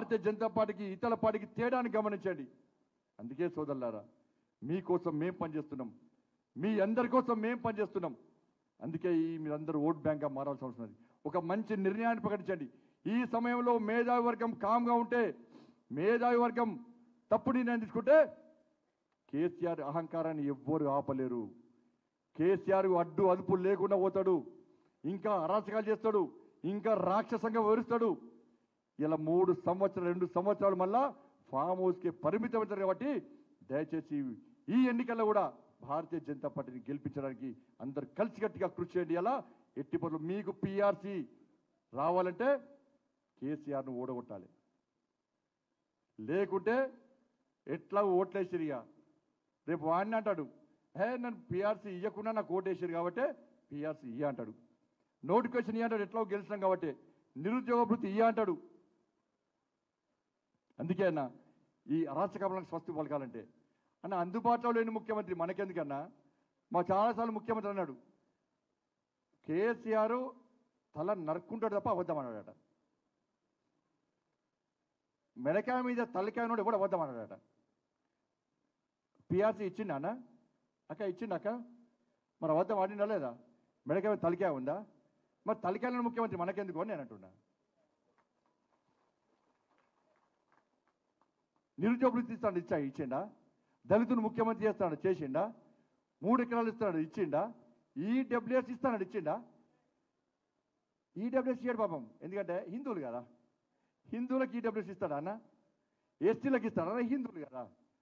భారతీయ జనతా పార్టీకి ఇతర పార్టీకి తేడాన్ని గమనించండి అందుకే సోదరులారా మీకోసం మేం పనిచేస్తున్నాం మీ అందరి కోసం మేం పనిచేస్తున్నాం అందుకే ఈ మీరందరూ ఓట్ బ్యాంక్గా మారాల్సి వస్తున్నది ఒక మంచి నిర్ణయాన్ని ప్రకటించండి ఈ సమయంలో మేధావి వర్గం కామ్గా ఉంటే మేధావి వర్గం తప్పుడు నిర్ణయం తీసుకుంటే కేసీఆర్ అహంకారాన్ని ఎవ్వరు ఆపలేరు కేసీఆర్ అడ్డు అదుపు లేకుండా పోతాడు ఇంకా అరాచకాలు చేస్తాడు ఇంకా రాక్షసంగా వివరిస్తాడు ఇలా మూడు సంవత్సరాలు రెండు సంవత్సరాలు మళ్ళా ఫామ్ హౌస్కి పరిమితం అవుతారు కాబట్టి దయచేసి ఈ ఎన్నికల్లో కూడా భారతీయ జనతా పార్టీని గెలిపించడానికి అందరు కలిసికట్టుగా కృషి చేయండి అలా ఎట్టి పనులు మీకు పిఆర్సీ రావాలంటే కేసీఆర్ను ఓడగొట్టాలి లేకుంటే ఎట్లా ఓట్లేసిరిగా రేపు వాడిని అంటాడు హే నన్ను పిఆర్సీ ఇవ్వకుండా నాకు ఓటేసారు కాబట్టి పిఆర్సీ ఇయ్య అంటాడు నోటిఫికేషన్ ఇయ్య అంటాడు ఎట్లా గెలిచినాం కాబట్టి నిరుద్యోగ వృత్తి ఇయ్య అంటాడు అందుకే అన్న ఈ అరాచకాలకు స్వస్తి పలకాలంటే అన్న అందుబాటులో లేని ముఖ్యమంత్రి మనకెందుకన్నా మా చాలాసార్లు ముఖ్యమంత్రి అన్నాడు కేసీఆర్ తల నరుక్కుంటాడు తప్ప అబద్ధం అన్నాడట మెడకాయ మీద తలకాయ నోడు కూడా అబద్ధం అన్నాడట పిఆర్సీ ఇచ్చిండా అన్న అక్క ఇచ్చిండు అక్క మరి అబద్ధం ఆడిందా లేదా మెడకాయ మీద తలకాయ ఉందా మరి తలకాయలను ముఖ్యమంత్రి మనకెందుకు అని నేను అంటున్నా నిరుద్యోగ వృత్తి ఇస్తాడు ఇచ్చా ఇచ్చిండా దళితులు ముఖ్యమంత్రి చేస్తాడు చేసిండా మూడు ఎకరాలు ఇస్తాడు ఇచ్చిండా ఈడబ్ల్యూఎస్ ఇస్తాడు ఇచ్చిండా ఈడబ్ల్యూఎస్ ఇయ్యాడు పాపం ఎందుకంటే హిందువులు కదా హిందువులకు ఈడబ్ల్యూఎస్ ఇస్తాడా అన్న ఎస్టీలకు ఇస్తాడా హిందువులు కదా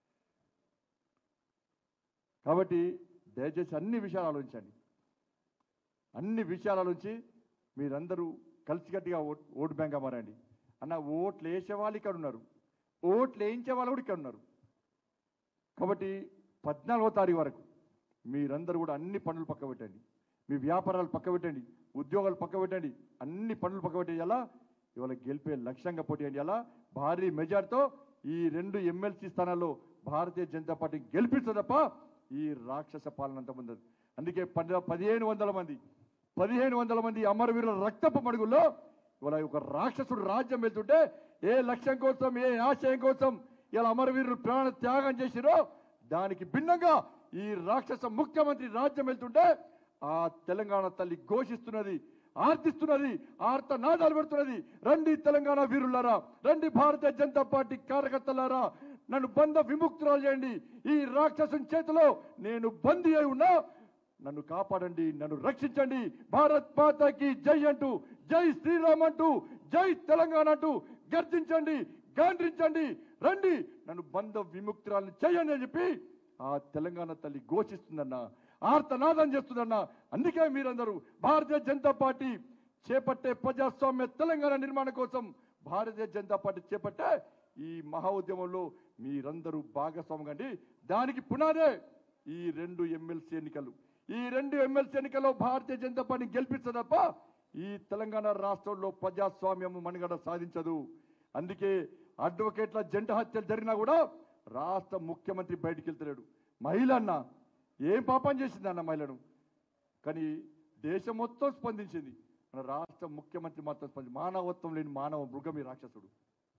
కాబట్టి దయచేసి అన్ని విషయాలు ఆలోచించండి అన్ని విషయాల నుంచి మీరందరూ కలిసికట్టుగా ఓట్ ఓటు బ్యాంక్గా మారండి అన్న ఓట్లు వేసే వాళ్ళు ఇక్కడ ఉన్నారు ఓట్లు వేయించే వాళ్ళు కూడా ఇక్కడ ఉన్నారు కాబట్టి పద్నాలుగో తారీఖు వరకు మీరందరూ కూడా అన్ని పనులు పక్క పెట్టండి మీ వ్యాపారాలు పక్క పెట్టండి ఉద్యోగాలు పక్క పెట్టండి అన్ని పనులు పక్క పెట్టండి ఎలా ఇవాళ గెలిపే లక్ష్యంగా పోటీ చేయండి ఎలా భారీ మెజార్టీతో ఈ రెండు ఎమ్మెల్సీ స్థానాల్లో భారతీయ జనతా పార్టీ గెలిపించదు తప్ప ఈ రాక్షస పాలన అంత ముందు అందుకే పది పదిహేను వందల మంది పదిహేను వందల మంది అమరవీరుల రక్తపు మడుగుల్లో ఇవాళ ఒక రాక్షసుడు రాజ్యం వెళ్తుంటే ఏ లక్ష్యం కోసం ఏ ఆశయం కోసం ఇలా అమరవీరులు ప్రాణ త్యాగం చేసిరో దానికి భిన్నంగా ఈ రాక్షస ముఖ్యమంత్రి రాజ్యం వెళ్తుంటే ఆ తెలంగాణ తల్లి ఘోషిస్తున్నది ఆర్తిస్తున్నది ఆర్త నాదాలు పెడుతున్నది రండి తెలంగాణ వీరులారా రండి భారతీయ జనతా పార్టీ కార్యకర్తలారా నన్ను బంధ విముక్తురాలు చేయండి ఈ రాక్షసుని చేతిలో నేను బందీ అయి ఉన్నా నన్ను కాపాడండి నన్ను రక్షించండి భారత్ మాతాకి జై అంటూ జై శ్రీరామ్ అంటూ జై తెలంగాణ అంటూ గర్జించండి గాండ్రించండి రండి నన్ను బంధ విముక్తురాలను చేయండి అని చెప్పి ఆ తెలంగాణ తల్లి ఘోషిస్తుందన్న ఆర్తనాదం చేస్తుందన్న అందుకే మీరందరూ భారతీయ జనతా పార్టీ చేపట్టే ప్రజాస్వామ్య తెలంగాణ నిర్మాణం కోసం భారతీయ జనతా పార్టీ చేపట్టే ఈ మహా ఉద్యమంలో మీరందరూ భాగస్వామ్యం కండి దానికి పునాదే ఈ రెండు ఎమ్మెల్సీ ఎన్నికలు ఈ రెండు ఎమ్మెల్సీ ఎన్నికల్లో భారతీయ జనతా పార్టీ గెలిపించదు తప్ప ఈ తెలంగాణ రాష్ట్రంలో ప్రజాస్వామ్యం మనుగడ సాధించదు అందుకే అడ్వకేట్ల జంట హత్యలు జరిగినా కూడా రాష్ట్ర ముఖ్యమంత్రి బయటికి వెళ్తలేడు మహిళ అన్న ఏం పాపం చేసింది అన్న మహిళను కానీ దేశం మొత్తం స్పందించింది మన రాష్ట్ర ముఖ్యమంత్రి మాత్రం స్పందించి మానవత్వం లేని మానవ మృగమి రాక్షసుడు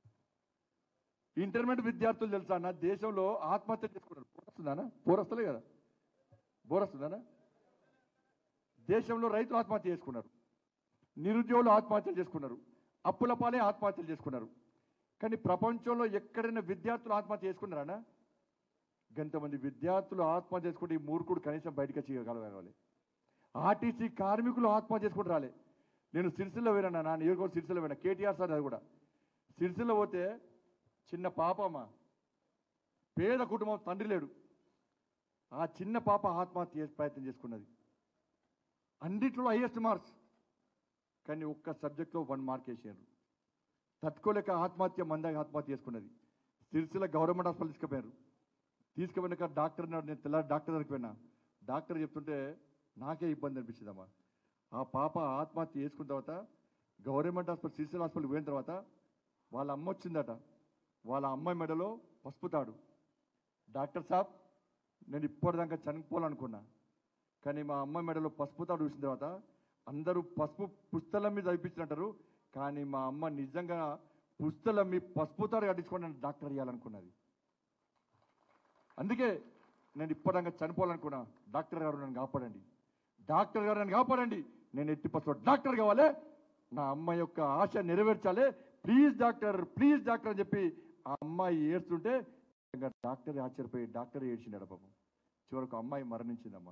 ఇంటర్మీడియట్ విద్యార్థులు తెలుసా అన్న దేశంలో ఆత్మహత్య చేసుకున్నారు పోరస్తుందానా పోరస్తలే కదా బోరస్తుందానా దేశంలో రైతులు ఆత్మహత్య చేసుకున్నారు నిరుద్యోగులు ఆత్మహత్యలు చేసుకున్నారు అప్పుల పాలే ఆత్మహత్యలు చేసుకున్నారు కానీ ప్రపంచంలో ఎక్కడైనా విద్యార్థులు ఆత్మహత్య చేసుకున్నారా గంతమంది విద్యార్థులు ఆత్మహత్య చేసుకుంటే ఈ మూర్ఖుడు కనీసం బయటకు వచ్చి కలవాలి ఆర్టీసీ కార్మికులు ఆత్మహత్య చేసుకుంటూ రాలే నేను సిరిసిల్ల పోయినా నా నియోజకవర్గం సిరిసిల్ల పోయినా కేటీఆర్ సార్ అది కూడా సిరిసిల్ల పోతే చిన్న పాపమ్మ పేద కుటుంబం తండ్రి లేడు ఆ చిన్న పాప ఆత్మహత్య చేసే ప్రయత్నం చేసుకున్నది అన్నిట్లో హైయెస్ట్ మార్క్స్ కానీ ఒక్క సబ్జెక్ట్లో వన్ మార్క్ వేసారు తట్టుకోలేక ఆత్మహత్య మందాగా ఆత్మహత్య చేసుకున్నది సిరిసిల్ల గవర్నమెంట్ హాస్పిటల్ తీసుకుపోయారు తీసుకుపోయినాక డాక్టర్ అన్నాడు నేను తెల్లారి డాక్టర్ దగ్గరికి పోయినా డాక్టర్ చెప్తుంటే నాకే ఇబ్బంది అనిపించిందమ్మా ఆ పాప ఆత్మహత్య చేసుకున్న తర్వాత గవర్నమెంట్ హాస్పిటల్ సిరిసిల్ల హాస్పిటల్ పోయిన తర్వాత వాళ్ళ అమ్మ వచ్చిందట వాళ్ళ అమ్మాయి మెడలో పసుపు తాడు డాక్టర్ సాబ్ నేను ఇప్పటిదాకా చనిపోవాలనుకున్నా కానీ మా అమ్మ మెడలో పసుపు తాడు చూసిన తర్వాత అందరూ పసుపు పుస్తలం మీద చదివించినట్టారు కానీ మా అమ్మ నిజంగా పుస్తలం మీ పసుపుతారు కట్టించుకొని నన్ను డాక్టర్ అయ్యాలనుకున్నది అందుకే నేను ఇప్పటిదాకా చనిపోవాలనుకున్నా డాక్టర్ గారు నన్ను కాపాడండి డాక్టర్ గారు నన్ను కాపాడండి నేను ఎట్టి పసుపు డాక్టర్ కావాలి నా అమ్మ యొక్క ఆశ నెరవేర్చాలి ప్లీజ్ డాక్టర్ ప్లీజ్ డాక్టర్ అని చెప్పి ఆ అమ్మాయి ఏడుస్తుంటే ఇంకా డాక్టర్ ఆశ్చర్యపోయి డాక్టర్ ఏడ్చిండాడు పాపం చివరకు అమ్మాయి మరణించిందమ్మా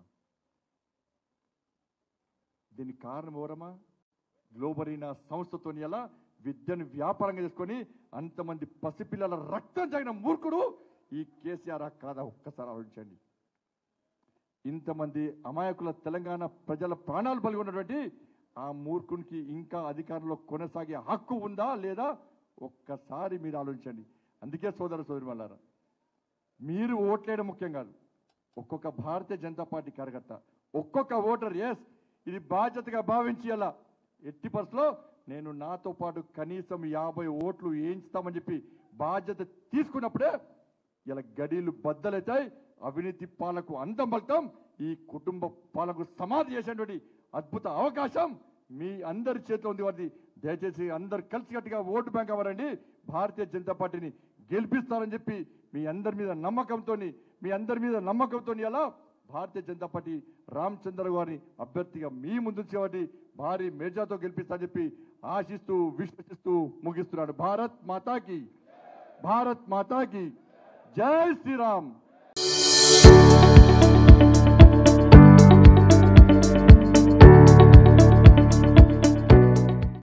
దీనికి కారణం ఎవరమ్మా గ్లోబరీనా సంస్థతో ఎలా విద్యను వ్యాపారంగా చేసుకొని అంతమంది పసిపిల్లల రక్తం తగిన మూర్ఖుడు ఈ కేసీఆర్ కాదా ఒక్కసారి ఆలోచించండి ఇంతమంది అమాయకుల తెలంగాణ ప్రజల ప్రాణాలు పలిగొన్నటువంటి ఆ మూర్ఖునికి ఇంకా అధికారంలో కొనసాగే హక్కు ఉందా లేదా ఒక్కసారి మీరు ఆలోచించండి అందుకే సోదర సోదరి వాళ్ళారా మీరు ఓట్లేయడం ముఖ్యం కాదు ఒక్కొక్క భారతీయ జనతా పార్టీ కార్యకర్త ఒక్కొక్క ఓటర్ ఎస్ ఇది బాధ్యతగా భావించి అలా ఎట్టి పరిస్థితిలో నేను నాతో పాటు కనీసం యాభై ఓట్లు వేయించుతామని చెప్పి బాధ్యత తీసుకున్నప్పుడే ఇలా గడీలు బద్దలవుతాయి అవినీతి పాలకు అందం పలుతాం ఈ కుటుంబ పాలకు సమాధి చేసేటువంటి అద్భుత అవకాశం మీ అందరి చేతిలో ఉంది వారిది దయచేసి అందరు కలిసికట్టుగా ఓటు బ్యాంక్ అవ్వరండి భారతీయ జనతా పార్టీని గెలిపిస్తారని చెప్పి మీ అందరి మీద నమ్మకంతో మీ అందరి మీద నమ్మకంతో ఎలా భారతీయ జనతా పార్టీ రామచంద్ర గారిని అభ్యర్థిగా మీ ముందు కాబట్టి భారీ మేజాతో గెలిపిస్తా చెప్పి ఆశిస్తూ విశ్వసిస్తూ ముగిస్తున్నాడు భారత్ మాతాకి భారత్ మాతాకి జై శ్రీరామ్